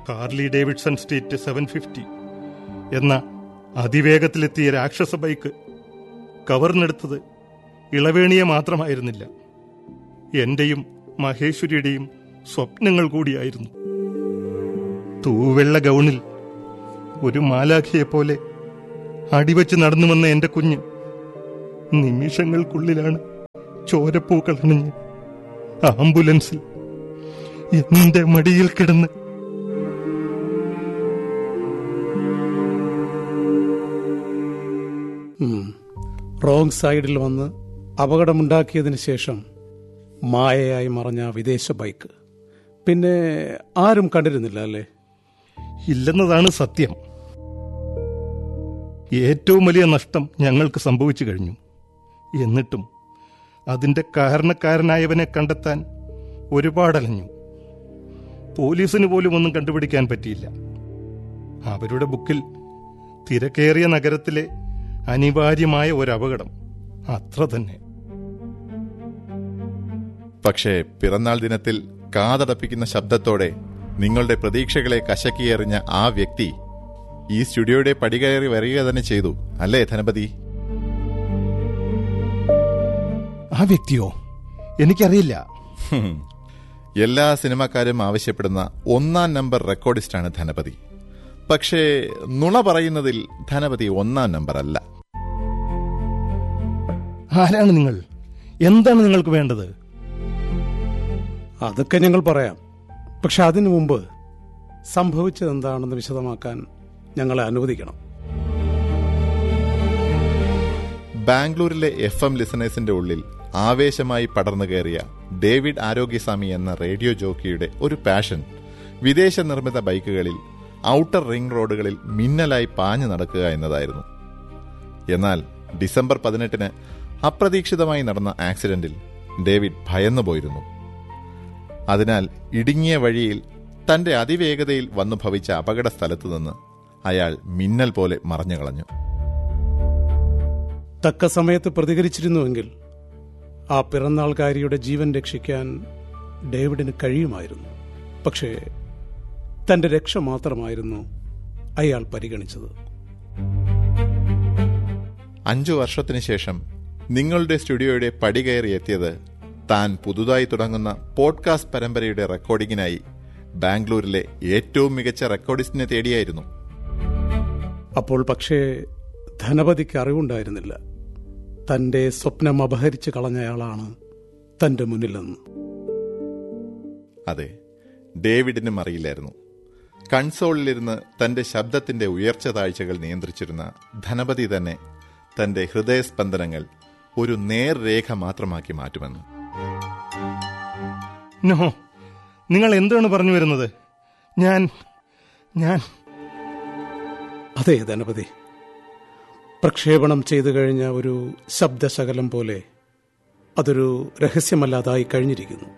Harley Davidson street seven fifty എന്ന അതിവേഗത്തിലെത്തിയ രാക്ഷസ ബൈക്ക് കവർന്നെടുത്തത് ഇളവേണിയെ മാത്രമായിരുന്നില്ല എന്റെയും മഹേശ്വരിയുടെയും സ്വപ്നങ്ങൾ കൂടിയായിരുന്നു തൂവെള്ള ഗൗണിൽ ഒരു മാലാഖിയെ പോലെ അടിവച്ച് നടന്നു വന്ന എന്റെ കുഞ്ഞ് നിമിഷങ്ങൾക്കുള്ളിലാണ് ചോരപ്പൂക്കളണിഞ്ഞ് ആംബുലൻസിൽ എന്റെ മടിയിൽ കിടന്ന് റോങ് സൈഡിൽ വന്ന് അപകടമുണ്ടാക്കിയതിന് ശേഷം മായയായി മറഞ്ഞ ആ വിദേശ ബൈക്ക് പിന്നെ ആരും കണ്ടിരുന്നില്ല അല്ലേ ഇല്ലെന്നതാണ് സത്യം ഏറ്റവും വലിയ നഷ്ടം ഞങ്ങൾക്ക് സംഭവിച്ചു കഴിഞ്ഞു എന്നിട്ടും അതിന്റെ കാരണക്കാരനായവനെ കണ്ടെത്താൻ ഒരുപാടലഞ്ഞു പോലീസിന് പോലും ഒന്നും കണ്ടുപിടിക്കാൻ പറ്റിയില്ല അവരുടെ ബുക്കിൽ തിരക്കേറിയ നഗരത്തിലെ അനിവാര്യമായ ഒരു അപകടം അത്ര തന്നെ പക്ഷേ പിറന്നാൾ ദിനത്തിൽ കാതടപ്പിക്കുന്ന ശബ്ദത്തോടെ നിങ്ങളുടെ പ്രതീക്ഷകളെ കശക്കിയെറിഞ്ഞ ആ വ്യക്തി ഈ സ്റ്റുഡിയോയുടെ പടികയറി വരിക തന്നെ ചെയ്തു അല്ലേ ധനപതി ആ വ്യക്തിയോ എനിക്കറിയില്ല ഹും. എല്ലാ സിനിമാക്കാരും ആവശ്യപ്പെടുന്ന ഒന്നാം നമ്പർ റെക്കോർഡിസ്റ്റാണ് ധനപതി പക്ഷേ നുണ പറയുന്നതിൽ ധനപതി ഒന്നാം നമ്പർ അല്ല ആരാണ് നിങ്ങൾ എന്താണ് നിങ്ങൾക്ക് വേണ്ടത് അതൊക്കെ ഞങ്ങൾ പറയാം പക്ഷെ അതിനു മുമ്പ് സംഭവിച്ചത് എന്താണെന്ന് വിശദമാക്കാൻ ഞങ്ങളെ അനുവദിക്കണം ബാംഗ്ലൂരിലെ എഫ് എം ലിസണേഴ്സിന്റെ ഉള്ളിൽ ആവേശമായി പടർന്നു കയറിയ ഡേവിഡ് ആരോഗ്യസ്വാമി എന്ന റേഡിയോ ജോക്കിയുടെ ഒരു പാഷൻ വിദേശ നിർമ്മിത ബൈക്കുകളിൽ ഔട്ടർ റിംഗ് റോഡുകളിൽ മിന്നലായി പാഞ്ഞു നടക്കുക എന്നതായിരുന്നു എന്നാൽ ഡിസംബർ പതിനെട്ടിന് അപ്രതീക്ഷിതമായി നടന്ന ആക്സിഡന്റിൽ ഡേവിഡ് ഭയന്നു പോയിരുന്നു അതിനാൽ ഇടുങ്ങിയ വഴിയിൽ തന്റെ അതിവേഗതയിൽ വന്നു ഭവിച്ച അപകട സ്ഥലത്തു നിന്ന് അയാൾ മിന്നൽ പോലെ മറഞ്ഞു കളഞ്ഞു തക്ക സമയത്ത് പ്രതികരിച്ചിരുന്നുവെങ്കിൽ ആ പിറന്നാൾക്കാരിയുടെ ജീവൻ രക്ഷിക്കാൻ ഡേവിഡിന് കഴിയുമായിരുന്നു പക്ഷേ തന്റെ രക്ഷ മാത്രമായിരുന്നു അയാൾ പരിഗണിച്ചത് അഞ്ചു വർഷത്തിനു ശേഷം നിങ്ങളുടെ സ്റ്റുഡിയോയുടെ പടി കയറി എത്തിയത് താൻ പുതുതായി തുടങ്ങുന്ന പോഡ്കാസ്റ്റ് പരമ്പരയുടെ റെക്കോർഡിങ്ങിനായി ബാംഗ്ലൂരിലെ ഏറ്റവും മികച്ച റെക്കോർഡിസ്റ്റിനെ തേടിയായിരുന്നു അപ്പോൾ പക്ഷേ ധനപതിക്ക് അറിവുണ്ടായിരുന്നില്ല തന്റെ സ്വപ്നം അപഹരിച്ചു കളഞ്ഞയാളാണ് തന്റെ മുന്നിലെന്ന് അതെ ഡേവിഡിനും അറിയില്ലായിരുന്നു കൺസോളിലിരുന്ന് തന്റെ ശബ്ദത്തിന്റെ ഉയർച്ച താഴ്ചകൾ നിയന്ത്രിച്ചിരുന്ന ധനപതി തന്നെ തന്റെ ഹൃദയസ്പന്ദനങ്ങൾ ഒരു നേർരേഖ മാത്രമാക്കി മാറ്റുമെന്ന് നോ നിങ്ങൾ എന്താണ് പറഞ്ഞു വരുന്നത് ഞാൻ ഞാൻ അതെ ധനപതി പ്രക്ഷേപണം ചെയ്തു കഴിഞ്ഞ ഒരു ശബ്ദശകലം പോലെ അതൊരു രഹസ്യമല്ലാതായി കഴിഞ്ഞിരിക്കുന്നു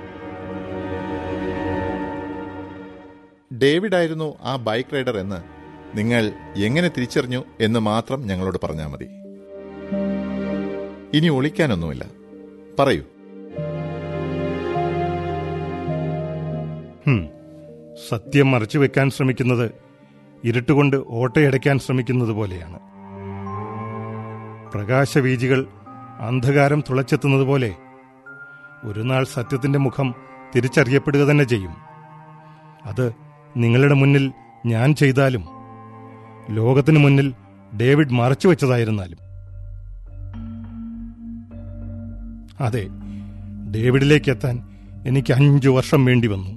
ഡേവിഡ് ആയിരുന്നു ആ ബൈക്ക് റൈഡർ എന്ന് നിങ്ങൾ എങ്ങനെ തിരിച്ചറിഞ്ഞു എന്ന് മാത്രം ഞങ്ങളോട് പറഞ്ഞാൽ മതി ഇനി ഒളിക്കാനൊന്നുമില്ല പറയൂ ഹും, സത്യം മറച്ചു വെക്കാൻ ശ്രമിക്കുന്നത് ഇരുട്ടുകൊണ്ട് ഓട്ടയടയ്ക്കാൻ ശ്രമിക്കുന്നത് പോലെയാണ് പ്രകാശവീജികൾ അന്ധകാരം തുളച്ചെത്തുന്നത് പോലെ ഒരു നാൾ സത്യത്തിന്റെ മുഖം തിരിച്ചറിയപ്പെടുക തന്നെ ചെയ്യും അത് നിങ്ങളുടെ മുന്നിൽ ഞാൻ ചെയ്താലും ലോകത്തിന് മുന്നിൽ ഡേവിഡ് മറച്ചു വെച്ചതായിരുന്നാലും അതെ ഡേവിഡിലേക്ക് എത്താൻ എനിക്ക് അഞ്ചു വർഷം വേണ്ടി വന്നു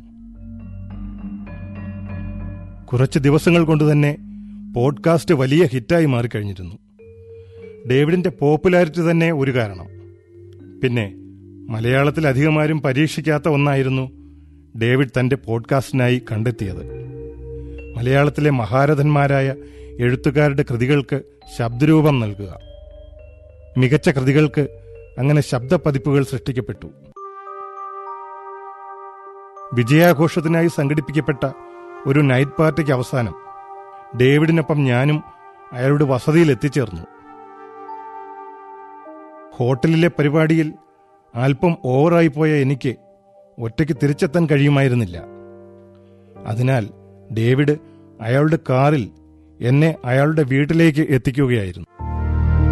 കുറച്ച് ദിവസങ്ങൾ കൊണ്ട് തന്നെ പോഡ്കാസ്റ്റ് വലിയ ഹിറ്റായി മാറിക്കഴിഞ്ഞിരുന്നു ഡേവിഡിന്റെ പോപ്പുലാരിറ്റി തന്നെ ഒരു കാരണം പിന്നെ മലയാളത്തിൽ അധികമാരും പരീക്ഷിക്കാത്ത ഒന്നായിരുന്നു ഡേവിഡ് തന്റെ പോഡ്കാസ്റ്റിനായി കണ്ടെത്തിയത് മലയാളത്തിലെ മഹാരഥന്മാരായ എഴുത്തുകാരുടെ കൃതികൾക്ക് ശബ്ദരൂപം നൽകുക മികച്ച കൃതികൾക്ക് അങ്ങനെ ശബ്ദപ്പതിപ്പുകൾ സൃഷ്ടിക്കപ്പെട്ടു വിജയാഘോഷത്തിനായി സംഘടിപ്പിക്കപ്പെട്ട ഒരു നൈറ്റ് പാർട്ടിക്ക് അവസാനം ഡേവിഡിനൊപ്പം ഞാനും അയാളുടെ വസതിയിൽ എത്തിച്ചേർന്നു ഹോട്ടലിലെ പരിപാടിയിൽ അല്പം ഓവറായിപ്പോയ എനിക്ക് ഒറ്റയ്ക്ക് തിരിച്ചെത്താൻ കഴിയുമായിരുന്നില്ല അതിനാൽ ഡേവിഡ് അയാളുടെ കാറിൽ എന്നെ അയാളുടെ വീട്ടിലേക്ക് എത്തിക്കുകയായിരുന്നു